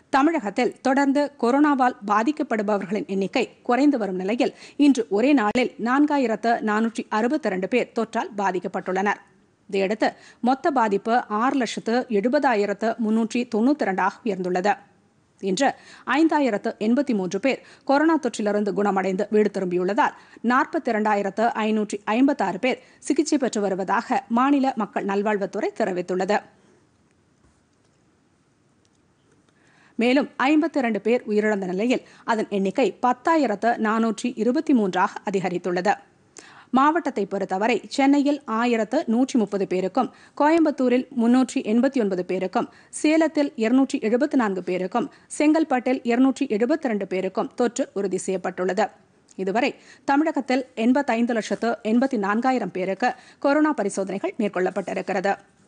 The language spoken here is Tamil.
தமிழகத்தில் தொடர்ந்து கொரோனாவால் பாதிக்கப்படுபவர்களின் எண்ணிக்கை குறைந்து வரும் நிலையில் இன்று ஒரே நாளில் நான்காயிரத்து நானூற்றி அறுபத்தி இரண்டு பேர் தொற்றால் பாதிக்கப்பட்டுள்ளனர் இதையடுத்து மொத்த பாதிப்பு ஆறு லட்சத்து எழுபதாயிரத்து முன்னூற்றி தொண்ணூத்தி இரண்டாக உயர்ந்துள்ளது இன்று ஐந்தாயிரத்து எண்பத்தி மூன்று பேர் கொரோனா தொற்றிலிருந்து குணமடைந்து வீடு திரும்பியுள்ளதால் நாற்பத்தி இரண்டாயிரத்து ஐநூற்றி ஐம்பத்தாறு பேர் சிகிச்சை பெற்று வருவதாக மாநில மக்கள் நல்வாழ்வுத்துறை தெரிவித்துள்ளது மேலும் ஐம்பத்தி இரண்டு பேர் உயிரிழந்த நிலையில் அதன் எண்ணிக்கை பத்தாயிரத்து நானூற்றி இருபத்தி மூன்றாக அதிகரித்துள்ளது மாவட்டத்தை பொறுத்தவரை சென்னையில் ஆயிரத்து நூற்றி முப்பது பேருக்கும் கோயம்புத்தூரில் முன்னூற்றி எண்பத்தி ஒன்பது பேருக்கும் சேலத்தில் இருநூற்றி எழுபத்தி நான்கு பேருக்கும் செங்கல்பட்டில் இருநூற்றி எழுபத்தி ரெண்டு பேருக்கும் தொற்று உறுதி செய்யப்பட்டுள்ளது இதுவரை தமிழகத்தில் எண்பத்தைந்து லட்சத்து எண்பத்தி நான்காயிரம் பேருக்கு கொரோனா பரிசோதனைகள் மேற்கொள்ளப்பட்டிருக்கிறது